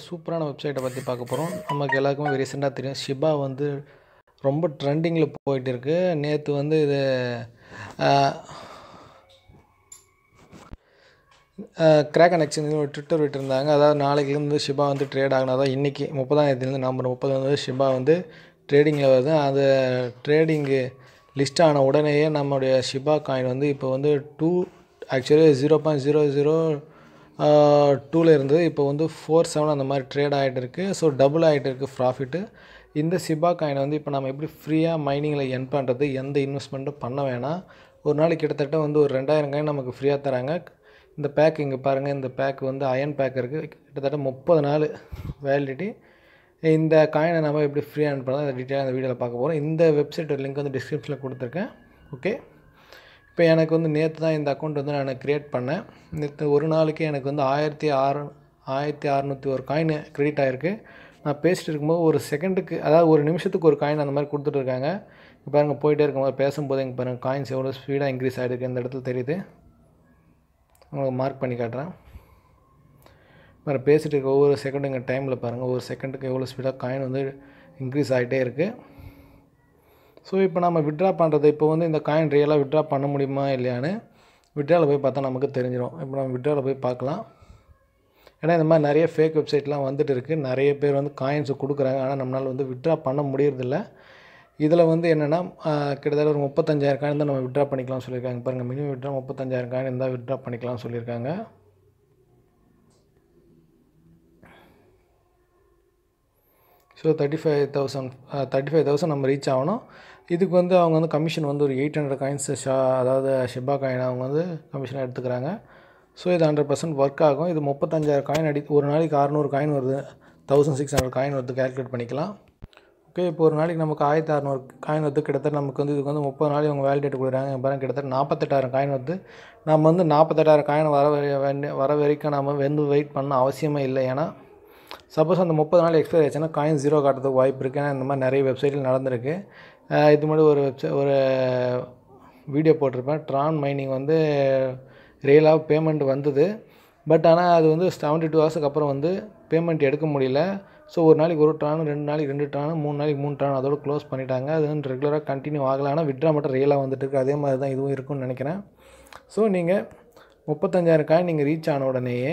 சூப்பரான வெப்சைட்டை பற்றி பார்க்க போகிறோம் நமக்கு எல்லாருக்குமே ரீசெண்டாக தெரியும் ஷிபா வந்து ரொம்ப ட்ரெண்டிங்கில் போயிட்டு இருக்கு நேற்று வந்து இது கிராக் எக்ஸ்சேஞ்ச் ஒரு ட்விட்டர் விட்டுருந்தாங்க அதாவது நாளைக்குலேருந்து ஷிபா வந்து ட்ரேட் ஆகினா தான் இன்றைக்கி முப்பதாம் தேதியிலேருந்து நவம்பர் முப்பது வந்து ஷிபா வந்து ட்ரேடிங்கில் வருது அது ட்ரேடிங்கு லிஸ்ட் ஆன உடனேயே நம்மளுடைய ஷிபா காயின் வந்து இப்போ வந்து two actually zero point zero zero டூவில் இருந்தது இப்போ வந்து ஃபோர் செவன் அந்த மாதிரி ட்ரேட் ஆகிட்டு இருக்குது ஸோ டபுள் ஆகிட்டு இருக்குது ப்ராஃபிட்டு இந்த சிபா காயினை வந்து இப்போ நம்ம எப்படி ஃப்ரீயாக மைனிங்கில் என் பண்ணுறது எந்த இன்வெஸ்ட்மெண்ட்டும் பண்ண வேணாம் ஒரு நாளைக்கு கிட்டத்தட்ட வந்து ஒரு ரெண்டாயிரம் காயின் நமக்கு ஃப்ரீயாக தராங்க இந்த பேக் இங்கே பாருங்கள் இந்த பேக் வந்து அயன் பேக் இருக்குது கிட்டத்தட்ட முப்பது நாள் வேலிடிட்டி இந்த காயினை நம்ம எப்படி ஃப்ரீயாக earn பண்ணலாம் இந்த டீட்டெயிலாக இந்த வீடியோவில் பார்க்க போகிறோம் இந்த வெப்சைட் லிங்க் வந்து டிஸ்கிரிப்ஷனில் கொடுத்துருக்கேன் ஓகே இப்போ எனக்கு வந்து நேற்று தான் இந்த அக்கௌண்ட் வந்து நான் க்ரியேட் பண்ணேன் நேற்று ஒரு நாளைக்கு எனக்கு வந்து ஆயிரத்தி ஆறு ஆயிரத்தி அறநூற்றி ஒரு காயின் க்ரெடிட் ஆகிருக்கு நான் பேசிட்டு இருக்கும்போது ஒரு செகண்டுக்கு அதாவது ஒரு நிமிஷத்துக்கு ஒரு காயின் அந்த மாதிரி கொடுத்துட்ருக்காங்க இப்போ பாருங்கள் போயிட்டே இருக்கும்போது பேசும்போது இங்கே பாருங்கள் காயின்ஸ் எவ்வளோ ஸ்பீடாக இன்க்ரீஸ் ஆகிருக்கு இந்த இடத்துல தெரியுது உங்களுக்கு மார்க் பண்ணி காட்டுறேன் பாரு பேசிகிட்டு இருக்க ஒவ்வொரு செகண்டுங்க டைமில் பாருங்கள் ஒவ்வொரு செகண்டுக்கு எவ்வளோ ஸ்பீடாக காயின் வந்து இன்க்ரீஸ் ஆகிட்டே இருக்குது ஸோ இப்போ நம்ம விட்ரா பண்ணுறது இப்போ வந்து இந்த காயின் ரியலாக விட்ரா பண்ண முடியுமா இல்லையான்னு விட்ராவில் போய் பார்த்தா நமக்கு தெரிஞ்சிடும் இப்போ நம்ம விட்ராவில் போய் பார்க்கலாம் ஏன்னா இந்த மாதிரி நிறைய ஃபேக் வெப்சைட்லாம் வந்துட்டு இருக்குது நிறைய பேர் வந்து காயின்ஸை கொடுக்குறாங்க ஆனால் நம்மளால் வந்து விட்ரா பண்ண முடியறதில்ல இதில் வந்து என்னென்னா கிட்டத்தட்ட ஒரு முப்பத்தஞ்சாயிரம் காயின் தான் நம்ம விட்ரா பண்ணிக்கலாம் சொல்லியிருக்காங்க பாருங்கள் மினிமம் விட்ரா முப்பத்தஞ்சாயிரம் காயின் இருந்தால் விட்ரா பண்ணிக்கலாம் சொல்லியிருக்காங்க so thirty five thousand thirty five thousand நம்ம ரீச் ஆகணும் இதுக்கு வந்து அவங்க வந்து கமிஷன் வந்து ஒரு எயிட் ஹண்ட்ரட் காயின்ஸ் ஷா அதாவது ஷிபா காயின் அவங்க வந்து கமிஷனாக எடுத்துக்கிறாங்க ஸோ இது ஹண்ட்ரட் பர்சன்ட் ஒர்க் ஆகும் இது முப்பத்தஞ்சாயிரம் காயின் அடி ஒரு நாளைக்கு அறநூறு காயின் வருது தௌசண்ட் சிக்ஸ் ஹண்ட்ரட் காயின் வருது கேல்குலேட் பண்ணிக்கலாம் ஓகே இப்போ ஒரு நாளைக்கு நமக்கு ஆயிரத்தி அறநூறு காயின் வந்து கிட்டத்தட்ட நமக்கு வந்து இதுக்கு வந்து முப்பது நாளைக்கு அவங்க வேலிடேட் கொடுக்குறாங்க பாருங்க கிட்டத்தட்ட நாற்பத்தெட்டாயிரம் காயின் வந்து நம்ம வந்து நாற்பத்தெட்டாயிரம் காயின் வர வரை- வேண்டிய வர வரைக்கும் நம்ம வந்து வெயிட் பண்ண அவசியமே இல்லை ஏன்னா சப்போஸ் அந்த முப்பது நாள் எக்ஸ்பைர் ஆச்சுன்னா காயின் ஜீரோ காட்டுறதுக்கு வாய்ப்பு இருக்குது ஏன்னா இந்த மாதிரி நிறைய வெப்சைட்டில் நடந்திருக்கு அஹ் இது மாதிரி ஒரு வெப்சை ஒரு வீடியோ போட்டிருப்பேன் ட்ரான் மைனிங் வந்து ரியலாக பேமெண்ட் வந்தது பட் ஆனால் அது வந்து செவன்ட்டி டூ ஹவர்ஸுக்கு அப்புறம் வந்து பேமெண்ட் எடுக்க முடியல ஸோ ஒரு நாளைக்கு ஒரு ட்ரான் ரெண்டு நாளைக்கு ரெண்டு ட்ரான் மூணு நாளைக்கு மூணு ட்ரான் அதோட க்ளோஸ் பண்ணிட்டாங்க அது வந்து ரெகுலராக கண்டினியூ ஆகலை ஆனால் விட்ரா மட்டும் ரியலாக வந்துட்டு இருக்கு அதே மாதிரி தான் இதுவும் இருக்கும்னு நினைக்கிறேன் ஸோ நீங்கள் முப்பத்தஞ்சாயிரம் காயின் நீங்கள் ரீச் ஆன உடனேயே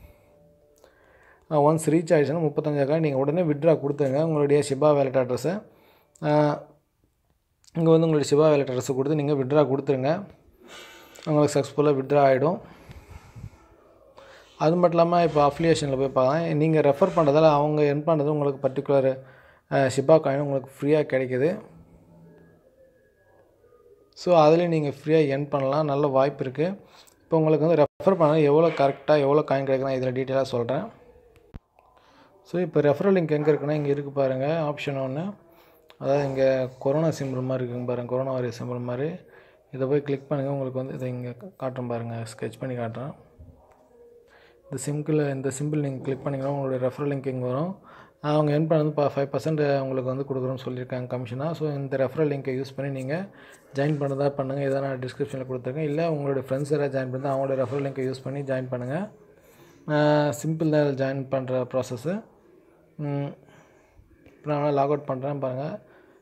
ஒன்ஸ் ரீச் ஆகிடுச்சுன்னா முப்பத்தஞ்சாயிரம் நீங்கள் உடனே விட்ரா கொடுத்துருங்க உங்களுடைய ஷிபா வேலட் அட்ரஸை இங்கே வந்து உங்களுடைய ஷிபா வேலட் அட்ரஸை கொடுத்து நீங்கள் விட்ரா கொடுத்துருங்க உங்களுக்கு சக்ஸஸ்ஃபுல்லாக விட்ரா ஆகிடும் அது மட்டும் இல்லாமல் இப்போ அஃபிலியேஷனில் போய் பார்க்கலாம் நீங்கள் ரெஃபர் பண்ணுறதால அவங்க என் பண்ணுறது உங்களுக்கு பர்டிகுலர் ஷிபா காயின் உங்களுக்கு ஃப்ரீயாக கிடைக்குது ஸோ அதுலேயும் நீங்கள் ஃப்ரீயாக என் பண்ணலாம் நல்ல வாய்ப்பு இருக்குது இப்போ உங்களுக்கு வந்து ரெஃபர் பண்ண எவ்வளோ கரெக்டாக எவ்வளோ காயின் கிடைக்குதுன்னா இதில் டீட்டெயிலாக சொல்கிறேன் ஸோ இப்போ ரெஃபரல் லிங்க் எங்கே இருக்குன்னா இங்கே இருக்குது பாருங்கள் ஆப்ஷன் ஒன்று அதாவது இங்கே கொரோனா சிம்பிள் மாதிரி இருக்குங்க பாருங்கள் கொரோனா வைரஸ் சிம்பிள் மாதிரி இதை போய் கிளிக் பண்ணுங்கள் உங்களுக்கு வந்து இதை இங்கே காட்டுறேன் பாருங்கள் ஸ்கெட்ச் பண்ணி காட்டுறேன் இந்த சிம்பிள் இந்த சிம்பிள் நீங்கள் கிளிக் பண்ணிங்கன்னா உங்களுடைய ரெஃபரல் லிங்க் இங்கே வரும் அவங்க என் பண்ண வந்து ஃபைவ் பர்சன்ட் உங்களுக்கு வந்து கொடுக்குறோன்னு சொல்லியிருக்காங்க கமிஷனாக ஸோ இந்த ரெஃபரல் லிங்கை யூஸ் பண்ணி நீங்கள் ஜாயின் பண்ணுறதா பண்ணுங்கள் இதை நான் டிஸ்கிரிப்ஷனில் கொடுத்துருக்கேன் இல்லை உங்களுடைய ஃப்ரெண்ட்ஸ் யாராவது ஜாயின் பண்ணி அவங்களோட ரெஃபரல் லிங்கை யூஸ் பண்ணி ஜாயின் பண்ணுங்கள் சிம்பிள் தான் ஜாயின் பண்ணுற ப்ராசஸ்ஸு இப்போ நான் லாக் அவுட் பண்ணுறேன் பாருங்கள்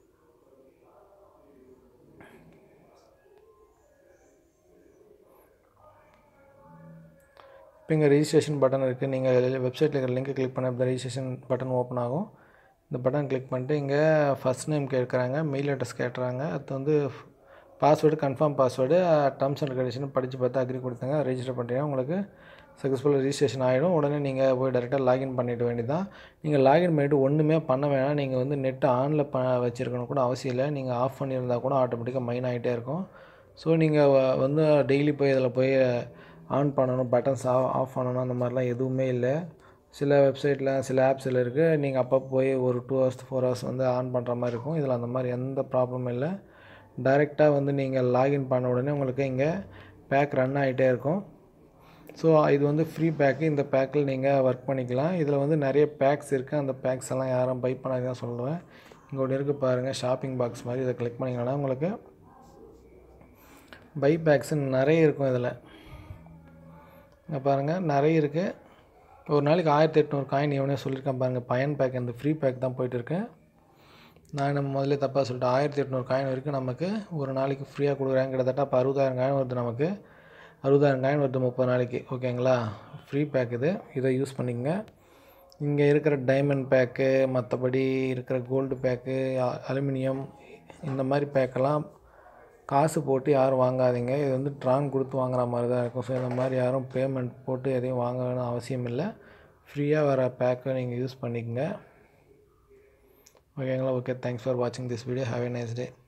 இப்போ இங்கே ரெஜிஸ்ட்ரேஷன் பட்டன் இருக்குது நீங்கள் வெப்சைட்டில் இருக்கிற லிங்கை கிளிக் பண்ண இந்த ரெஜிஸ்ட்ரேஷன் பட்டன் ஓப்பன் ஆகும் இந்த பட்டன் கிளிக் பண்ணிட்டு இங்கே ஃபஸ்ட் நேம் கேட்குறாங்க மெயில் அட்ரஸ் கேட்டுறாங்க அது வந்து password confirm password terms and condition படித்து பார்த்து அக்ரி கொடுத்தாங்க ரெஜிஸ்டர் பண்ணுறீங்க உங்களுக்கு சக்ஸஸ்ஃபுல்லாக ரெஜிஸ்ட்ரேஷன் ஆகிடும் உடனே நீங்கள் போய் டேரெக்டாக லாகின் பண்ணிவிட வேண்டியதான் நீங்கள் லாகின் பண்ணிவிட்டு ஒன்றுமே பண்ண வேணாம் நீங்கள் வந்து நெட்டு ஆனில் ப வச்சுருக்கணும் கூட அவசியம் இல்லை நீங்கள் ஆஃப் பண்ணியிருந்தால் கூட ஆட்டோமேட்டிக்காக மைன் ஆகிட்டே இருக்கும் ஸோ நீங்கள் வந்து டெய்லி போய் இதில் போய் ஆன் பண்ணணும் பட்டன்ஸ் ஆஃப் ஆஃப் பண்ணணும் அந்த மாதிரிலாம் எதுவுமே இல்லை சில வெப்சைட்டில் சில ஆப்ஸில் இருக்குது நீங்கள் அப்போ போய் ஒரு டூ ஹவர்ஸ் ஃபோர் ஹவர்ஸ் வந்து ஆன் பண்ணுற மாதிரி இருக்கும் இதில் அந்த மாதிரி எந்த ப்ராப்ளமும் இல்லை டைரெக்டாக வந்து நீங்கள் லாகின் பண்ண உடனே உங்களுக்கு இங்கே பேக் ரன் ஆகிட்டே இருக்கும் ஸோ இது வந்து ஃப்ரீ பேக்கு இந்த பேக்கில் நீங்கள் ஒர்க் பண்ணிக்கலாம் இதில் வந்து நிறைய பேக்ஸ் இருக்குது அந்த பேக்ஸ் எல்லாம் யாரும் பை பண்ணாதான் சொல்லுவேன் இங்கே ஒன்று இருக்குது பாருங்கள் ஷாப்பிங் பாக்ஸ் மாதிரி இதை கிளிக் பண்ணிங்கன்னா உங்களுக்கு பை பேக்ஸ் நிறைய இருக்கும் இதில் இங்கே பாருங்கள் நிறைய இருக்குது ஒரு நாளைக்கு ஆயிரத்தி எட்நூறு காயின் இவனே சொல்லியிருக்கான் பாருங்கள் பயன் பேக் அந்த ஃப்ரீ பேக் தான் போயிட்டுருக்கு நான் நம்ம முதல்ல தப்பாக சொல்லிட்டேன் ஆயிரத்தி எட்நூறு காயின் வரைக்கும் நமக்கு ஒரு நாளைக்கு ஃப்ரீயாக கொடுக்குறாங்க கிட்டத்தட்ட அப்போ அறுபதாயிரம் காயின் வருது நமக்கு அறுபதாயிரம் காயின் வருது முப்பது நாளைக்கு ஓகேங்களா ஃப்ரீ பேக் இது இதை யூஸ் பண்ணிக்கங்க இங்கே இருக்கிற டைமண்ட் பேக்கு மற்றபடி இருக்கிற கோல்டு பேக்கு அலுமினியம் இந்த மாதிரி பேக்கெல்லாம் காசு போட்டு யாரும் வாங்காதீங்க இது வந்து ட்ரான் கொடுத்து வாங்குற மாதிரி தான் இருக்கும் ஸோ இந்த மாதிரி யாரும் பேமெண்ட் போட்டு எதையும் வாங்க வேணும் அவசியம் இல்லை ஃப்ரீயாக வர பேக்கை நீங்கள் யூஸ் பண்ணிக்கங்க ஓகேங்களா ஓகே தேங்க்ஸ் ஃபார் வாட்சிங் this video have a nice day